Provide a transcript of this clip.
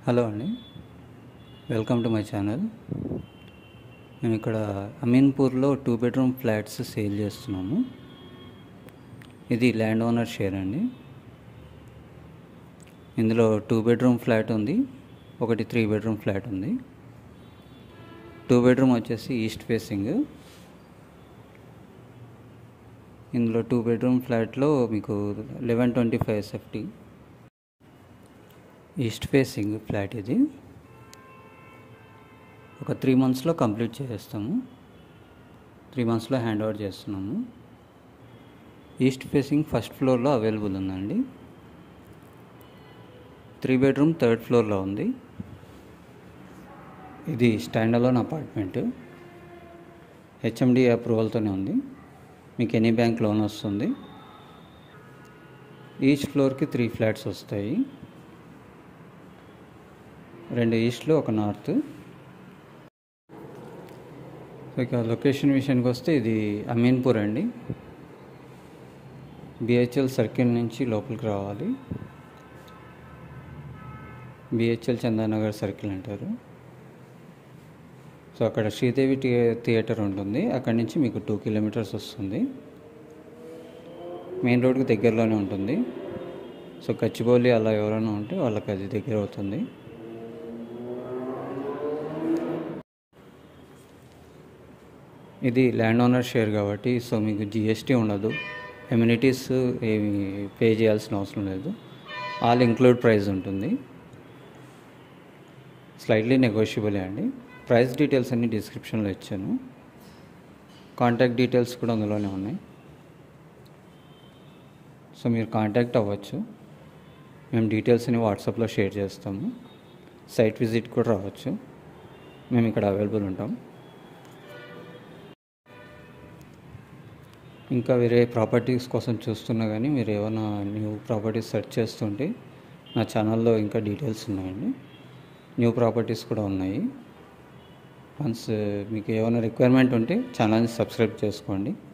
hello అండి welcome to my channel మేము ఇక్కడ అమీన్పూర్లో టూ బెడ్రూమ్ ఫ్లాట్స్ సేల్ చేస్తున్నాము ఇది ల్యాండ్ ఓనర్ షేర్ అండి ఇందులో టూ బెడ్రూమ్ ఫ్లాట్ ఉంది ఒకటి త్రీ బెడ్రూమ్ ఫ్లాట్ ఉంది టూ బెడ్రూమ్ వచ్చేసి ఈస్ట్ ఫేసింగ్ ఇందులో టూ బెడ్రూమ్ ఫ్లాట్లో మీకు eleven twenty five SFT east facing flat ఇది ఒక త్రీ మంత్స్లో కంప్లీట్ చేస్తాము త్రీ మంత్స్లో హ్యాండ్ ఓవర్ చేస్తున్నాము ఈస్ట్ ఫేసింగ్ ఫస్ట్ ఫ్లోర్లో అవైలబుల్ ఉందండి త్రీ బెడ్రూమ్ థర్డ్ ఫ్లోర్లో ఉంది ఇది స్టాండ్ అలోన్ అపార్ట్మెంట్ హెచ్ఎండి అప్రూవల్తోనే ఉంది మీకు ఎనీ బ్యాంక్ లోన్ వస్తుంది ఈచ్ ఫ్లోర్కి త్రీ ఫ్లాట్స్ వస్తాయి రెండు ఈస్ట్లో ఒక నార్త్ సో ఇక లొకేషన్ విషయానికి వస్తే ఇది అమీన్పూర్ అండి బిహెచ్ఎల్ సర్కిల్ నుంచి లోపలికి రావాలి బిహెచ్ఎల్ చందానగర్ సర్కిల్ అంటారు సో అక్కడ శ్రీదేవి థియేటర్ ఉంటుంది అక్కడి నుంచి మీకు టూ కిలోమీటర్స్ వస్తుంది మెయిన్ రోడ్కి దగ్గరలోనే ఉంటుంది సో కచ్చిబౌలి అలా ఎవరైనా ఉంటే వాళ్ళకి అది దగ్గర అవుతుంది ఇది ల్యాండ్ ఓనర్ షేర్ కాబట్టి సో మీకు జిఎస్టీ ఉండదు ఎమ్యూనిటీస్ ఏమి పే చేయాల్సిన అవసరం లేదు ఆల్ ఇంక్లూడ్ ప్రైస్ ఉంటుంది స్లైట్లీ నెగోషియబులే అండి ప్రైస్ డీటెయిల్స్ అన్ని డిస్క్రిప్షన్లో ఇచ్చాను కాంటాక్ట్ డీటెయిల్స్ కూడా అందులోనే ఉన్నాయి సో మీరు కాంటాక్ట్ అవ్వచ్చు మేము డీటెయిల్స్ని వాట్సాప్లో షేర్ చేస్తాము సైట్ విజిట్ కూడా రావచ్చు మేము ఇక్కడ అవైలబుల్ ఉంటాం ఇంకా వేరే ప్రాపర్టీస్ కోసం చూస్తున్నా కానీ మీరు ఏమైనా న్యూ ప్రాపర్టీస్ సెర్చ్ చేస్తుంటే నా ఛానల్లో ఇంకా డీటెయిల్స్ ఉన్నాయండి న్యూ ప్రాపర్టీస్ కూడా ఉన్నాయి వన్స్ మీకు ఏమైనా రిక్వైర్మెంట్ ఉంటే ఛానల్ని సబ్స్క్రైబ్ చేసుకోండి